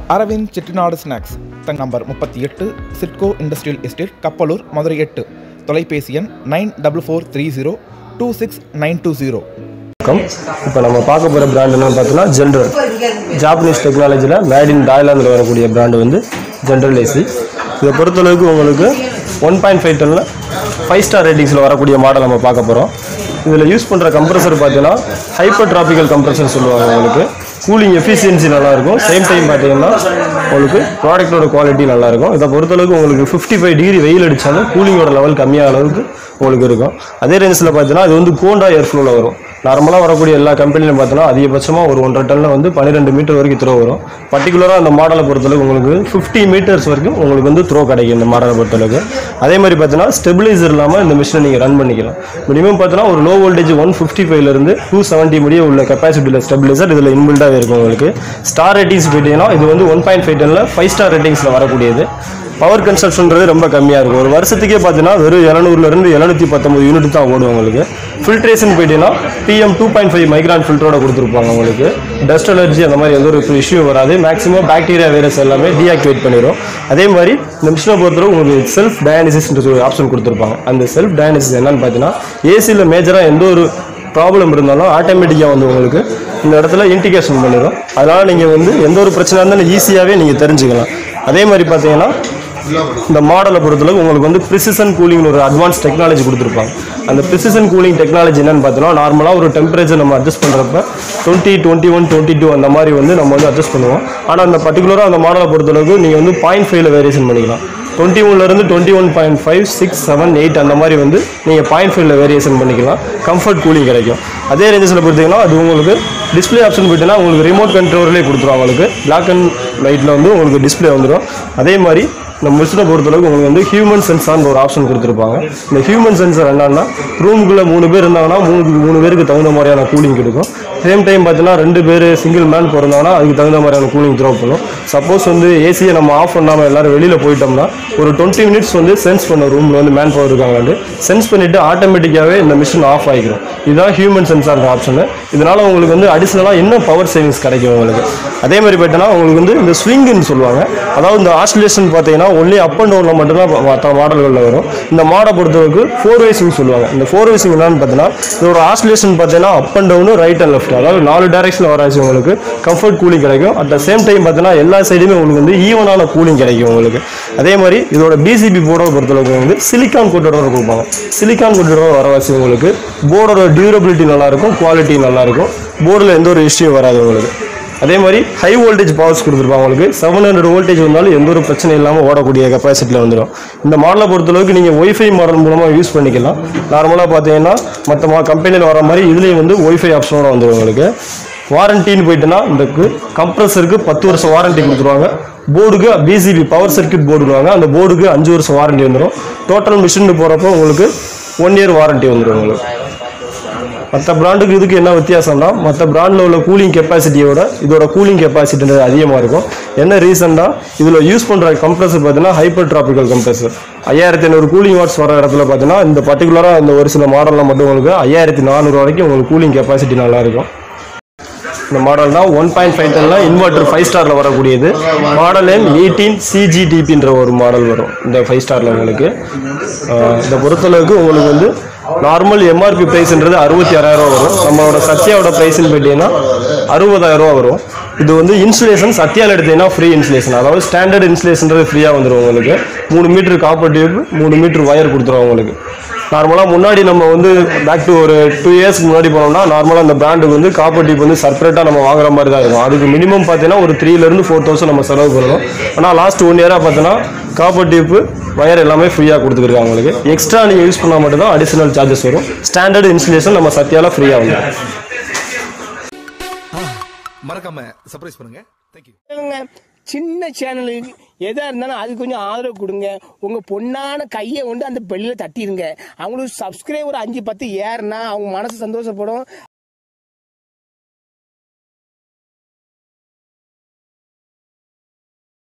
Aravind Chettinad snacks தங் number முப்பத்தி எட்டு சிட்கோ இண்டஸ்ட்ரியல் எஸ்டேட் கப்பலூர் மதுரை எட்டு தொலைபேசி எண் nine double four three zero two six nine two zero வணக்கம் இப்போ நம்ம பார்க்க போகிற பிராண்ட் என்னன்னு பார்த்தோன்னா ஜென்ரல் ஜாப்பனீஸ் டெக்னாலஜியில் மேட் இன் தாய்லாந்தில் வரக்கூடிய பிராண்டு வந்து ஜென்ரல் ஏசி இதை பொறுத்தளவுக்கு உங்களுக்கு ஒன் பாயிண்ட் ஃபைவ் டன்னில் ஃபைவ் ஸ்டார் ரேட்டிங்ஸில் வரக்கூடிய மாடல் நம்ம பார்க்க போகிறோம் இதில் யூஸ் பண்ணுற கம்ப்ரஸர் பார்த்தீங்கன்னா ஹைப்பர் டிராபிக்கல் கம்ப்ரஸர் சொல்லுவாங்க உங்களுக்கு கூலிங் எஃபிஷியன்சி நல்லாயிருக்கும் சேம் டைம் பார்த்தீங்கன்னா உங்களுக்கு ப்ராடக்ட்டோட குவாலிட்டி நல்லாயிருக்கும் இதை பொறுத்தளவுக்கு உங்களுக்கு ஃபிஃப்டி ஃபைவ் டிகிரி வெயில் அடித்தாலும் கூலிங்கோட லெவல் கம்மியாக அளவுக்கு உங்களுக்கு இருக்கும் அதே ரேஞ்சில் பார்த்தீங்கன்னா இது வந்து கோண்டா ஏர் ஃப்ளோவில் வரும் நார்மலாக வரக்கூடிய எல்லா கம்பெனிலும் பார்த்தோன்னா அதிகபட்சமாக ஒரு ஒன்றரை டன்னில் வந்து பன்னிரெண்டு மீட்டர் வரைக்கும் த்ரோ வரும் பர்டிகுலராக அந்த மாடலை பொறுத்தளவுக்கு உங்களுக்கு ஃபிஃப்டி மீட்டர்ஸ் வரைக்கும் உங்களுக்கு வந்து த்ரோ கிடைக்கும் இந்த மாடலை பொறுத்தளவுக்கு அதே மாதிரி பார்த்தீங்கன்னா ஸ்டெபிலைசர் இல்லாமல் இந்த மிஷினை நீங்கள் ரன் பண்ணிக்கலாம் மினிமம் பார்த்தீங்கன்னா ஒரு லோ வோல்டேஜ் ஒன் ஃபிஃப்டி ஃபைவ்லேருந்து டூ செவன்ட்டி முடிய உள்ள கெப்பாசிட்டியில் ஸ்டெபிலைசர் இதில் இன்பில்டாக இருக்கும் உங்களுக்கு ஸ்டார் ரேட்டிங்ஸ் போயிட்டீங்கன்னா இது வந்து ஒன் பாயிண்ட் ஃபைவ் டெனில் ஃபைவ் ஸ்டார் ரேட்டிங்ஸில் வரக்கூடியது பவர் கன்சப்ஷன்றது ரொம்ப கம்மியாக இருக்கும் ஒரு வருஷத்துக்கே பார்த்தீங்கன்னா வெறும் இரநூறுலேருந்து எழுநூற்றி பத்தொம்பது யூனிட் தான் ஓடும் உங்களுக்கு ஃபில்ட்ரேஷன் போயிட்டீங்கன்னா PM two point five micron ஃபில்டரோட கொடுத்துருப்பாங்க உங்களுக்கு டஸ்ட் அலர்ஜி அந்த மாதிரி எந்த ஒரு இஷ்யூ வராது மேக்ஸிமம் பாக்டீரியா வைரஸ் எல்லாமே டீஆக்டிவேட் பண்ணிடும் அதே மாதிரி இந்த மிஷினை பொறுத்தவரை உங்களுக்கு செல்ஃப் டயாலிசிஸ்ன்ற ஒரு ஆப்ஷன் கொடுத்துருப்பாங்க அந்த செல்ஃப் டயாலிசிஸ் என்னன்னு பார்த்தீங்கன்னா ஏசியில் மேஜராக எந்த ஒரு ப்ராப்ளம் இருந்தாலும் ஆட்டோமேட்டிக்காக வந்து உங்களுக்கு இந்த இடத்துல இன்டிகேஷன் பண்ணிடும் அதனால் நீங்கள் வந்து எந்த ஒரு பிரச்சனை இருந்தாலும் ஈஸியாகவே நீங்கள் தெரிஞ்சுக்கலாம் அதே மாதிரி பார்த்தீங்கன்னா இந்த மாடலை பொறுத்தளவுக்கு உங்களுக்கு வந்து ப்ரிசிஷன் கூலிங் ஒரு அட்வான்ஸ் டெக்னாலஜி கொடுத்துருப்பாங்க அந்த ப்ரிசிஷன் கூலிங் டெக்னாலஜி என்னன்னு பார்த்தோம்னா நார்மலாக ஒரு டெம்பரேச்சர் நம்ம அட்ஜஸ்ட் பண்ணுறப்ப twenty twenty one twenty two அந்த மாதிரி வந்து நம்ம வந்து அட்ஜஸ்ட் பண்ணுவோம் ஆனால் அந்த பர்டிகுலராக அந்த மாடலை பொறுத்தளவுக்கு நீங்கள் வந்து பாயிண்ட் ஃபைவ்ல வேரியேஷன் பண்ணிக்கலாம் டுவெண்ட்டி ஒன்லேருந்து twenty one point five six seven eight அந்த மாதிரி வந்து நீங்கள் பாயிண்ட் ஃபைவ்ல வேரியேஷன் பண்ணிக்கலாம் கம்ஃபர்ட் கூலிங் கிடைக்கும் அதே ரேஞ்சஸில் பார்த்தீங்கன்னா அது உங்களுக்கு டிஸ்ப்ளே ஆப்ஷன் போயிட்டுனா உங்களுக்கு ரிமோட் கண்ட்ரோல்லே கொடுத்துருவாங்க உங்களுக்கு பிளாக் அண்ட் லைட்டில் வந்து உங்களுக்கு டிஸ்ப்ளே வந்துடும் அதே மாதிரி இந்த மிஷினை பொறுத்தளவுக்கு உங்களுக்கு வந்து ஹியூமன் சென்சார்னு ஒரு ஆப்ஷன் கொடுத்துருப்பாங்க இந்த ஹியூமன் சென்சார் என்னன்னா ரூமுக்குள்ளே மூணு பேர் இருந்தாங்கன்னா மூணு மூணு பேருக்கு தகுந்த மாதிரியான கூலிங் கிடைக்கும் சேம் டைம் பார்த்தீங்கன்னா ரெண்டு பேர் சிங்கிள் மேன் பிறந்தாங்கன்னா அதுக்கு தகுந்த மாதிரியான கூலிங் த்ரோ பண்ணும் சப்போஸ் வந்து ஏசியை நம்ம ஆஃப் பண்ணாமல் எல்லாரும் வெளியில் போயிட்டோம்னா ஒரு டுவெண்ட்டி மினிட்ஸ் வந்து சென்ஸ் பண்ண ரூமில் வந்து மேன் பவர் இருக்காங்களாண்டு சென்ஸ் பண்ணிவிட்டு ஆட்டோமேட்டிக்காகவே இந்த மிஷின் ஆஃப் ஆகிக்கிறோம் இதுதான் ஹியூமன் சென்சார் ஆப்ஷனு இதனால் உங்களுக்கு வந்து அடிஷ்னலாக இன்னும் பவர் சேவிங்ஸ் கிடைக்கும் உங்களுக்கு அதே மாதிரி போயிட்டோன்னா உங்களுக்கு வந்து இந்த ஸ்விங்குன்னு சொல்லுவாங்க அதாவது இந்த ஆஸ்டிலேஷன் பார்த்தீங்கன்னா ஒன்லி அப் அண்ட் டவுனில் மட்டும்தான் மற்ற மாடல்களில் வரும் இந்த மாடை பொறுத்தவரைக்கு ஃபோர் வேஸிங் சொல்லுவாங்க இந்த ஃபோர் வேஸிங் என்னன்னு பார்த்தீங்கன்னா இதோட ஆஸ்டிலேஷன் பார்த்தீங்கன்னா up and down right and left அதாவது நாலு டைரக்ஷனில் வராச்சு உங்களுக்கு கம்ஃபர்ட் கூலிங் கிடைக்கும் அட் த சேம் டைம் பார்த்தீங்கன்னா எல்லா சைடுமே உங்களுக்கு வந்து ஈவனான கூலிங் கிடைக்கும் உங்களுக்கு அதே மாதிரி இதோட பிசிபி போர்டை பொறுத்தளவுக்கு வந்து சிலிக்கான் கோட்டோட கொடுப்பாங்க சிலிக்கான் கோட்டோட வரவாசி உங்களுக்கு போர்டோட டியூரபிலிட்டி நல்லா இருக்கும் குவாலிட்டி நல்லா இருக்கும் போர்டில் எந்த ஒரு இஷ்யூ வராது உங்களுக்கு அதே மாதிரி ஹை வோல்டேஜ் பவர்ஸ் கொடுத்துருப்பாங்க உங்களுக்கு செவன் ஹண்ட்ரட் வோல்டேஜ் வந்தாலும் எந்த ஒரு பிரச்சனை இல்லாமல் ஓடக்கூடிய கெப்பாசிட்டியில் வந்துடும் இந்த மாடலை பொறுத்தளவுக்கு நீங்கள் ஒய்ஃபை மாடல் மூலமாக யூஸ் பண்ணிக்கலாம் நார்மலாக பார்த்தீங்கன்னா மற்ற மா கம்பெனியில் வர மாதிரி இதுலேயும் வந்து ஒய்ஃபை ஆப்ஷனோட வந்துடும் உங்களுக்கு வாரண்டின்னு போயிட்டுனா இந்த கம்ப்ரஸருக்கு பத்து வருஷம் வாரண்டி கொடுத்துருவாங்க போர்டுக்கு பிசிபி பவர் சர்க்கியூட் போர்டு விடுவாங்க அந்த போர்டுக்கு அஞ்சு வருஷம் வாரண்டி வந்துடும் டோட்டல் மிஷின் போகிறப்போ உங்களுக்கு ஒன் இயர் வாரண்டி வந்துடும் உங்களுக்கு மற்ற பிராண்டுக்கு இதுக்கு என்ன வித்தியாசம்னா மற்ற பிராண்டில் உள்ள கூலிங் கெப்பாசிட்டியோட இதோட கூலிங் கெப்பாசிட்டின்றது அதிகமாக இருக்கும் என்ன ரீசன்னா இதில் யூஸ் பண்ணுற கம்ப்ரஸர் பார்த்தீங்கன்னா ஹைப்பர் டிராபிக்கல் கம்ப்ரஸர் ஐயாயிரத்தி ஐநூறு கூலிங் வாட்ஸ் வர இடத்துல பார்த்தீங்கன்னா இந்த பர்டிகுலராக இந்த ஒரு சில மாடலில் மட்டும் உங்களுக்கு ஐயாயிரத்தி நானூறு வரைக்கும் உங்களுக்கு கூலிங் கெப்பாசிட்டி நல்லா இருக்கும் இந்த மாடல் தான் ஒன் பாயிண்ட் ஃபைவ் டென்ல இன்வெர்டர் ஃபைவ் ஸ்டாரில் வரக்கூடியது மாடல் எண் எயிட்டீன் சிஜிடிபின்ற ஒரு மாடல் வரும் இந்த ஃபைவ் ஸ்டாரில் உங்களுக்கு ஆஹ் இதை பொறுத்தளவுக்கு உங்களுக்கு வந்து நார்மல் எம்ஆர்பி ப்ரைஸ்ன்றது அறுபத்தி ஆறாயிரம் ரூபா வரும் நம்மளோட சத்யாவோட ப்ரைஸ்ன்னு போயிட்டீங்கன்னா அறுபதாயிரம் ரூபா வரும் இது வந்து இன்சுலேஷன் சத்யாவில் எடுத்தீங்கன்னா ஃப்ரீ இன்சுலேஷன் அதாவது ஸ்டாண்டர்ட் இன்சுலேஷன்றது ஃப்ரீயாக வந்துடும் உங்களுக்கு மூணு மீட்டர் காப்பர் டியூப் மூணு மீட்டர் ஒயர் கொடுத்துருவோம் உங்களுக்கு நார்மலாக முன்னாடி நம்ம வந்து பேக் டு ஒரு டூ இயர்ஸ்க்கு முன்னாடி போனோம்னா நார்மலாக அந்த பிராண்டுக்கு வந்து காப்பர் டியூப் வந்து செப்பரேட்டாக நம்ம வாங்குற மாதிரி தான் இருக்கும் அதுக்கு மினிமம் பார்த்தீங்கன்னா ஒரு த்ரீலேருந்து ஃபோர் தௌசண்ட் நம்ம செலவு பண்ணணும் ஆனால் லாஸ்ட் ஒன் இயராக பார்த்தீங்கன்னா காப்பர் டியூப் வயர் எல்லாமே ஃப்ரீயாக கொடுத்துருக்காங்க உங்களுக்கு எக்ஸ்ட்ரா நீங்கள் யூஸ் பண்ணால் மட்டும் தான் அடிஷனல் சார்ஜஸ் வரும் ஸ்டாண்டர்ட் இன்ஸ்டலேஷன் நம்ம சத்யால ஃப்ரீயாக வந்துடும் மறக்காம சர்ப்ரைஸ் பண்ணுங்க தேங்க்யூ சொல்லுங்க. சின்ன சேனலுக்கு எதா இருந்தாலும் அது கொஞ்சம் ஆதரவு கொடுங்க உங்க பொண்ணான கையை கொண்டு அந்த பெல்லில் தட்டிடுங்க அவங்களுக்கு சப்ஸ்கிரைபர் அஞ்சு பத்து ஏறுனா அவங்க மனசு சந்தோஷப்படும்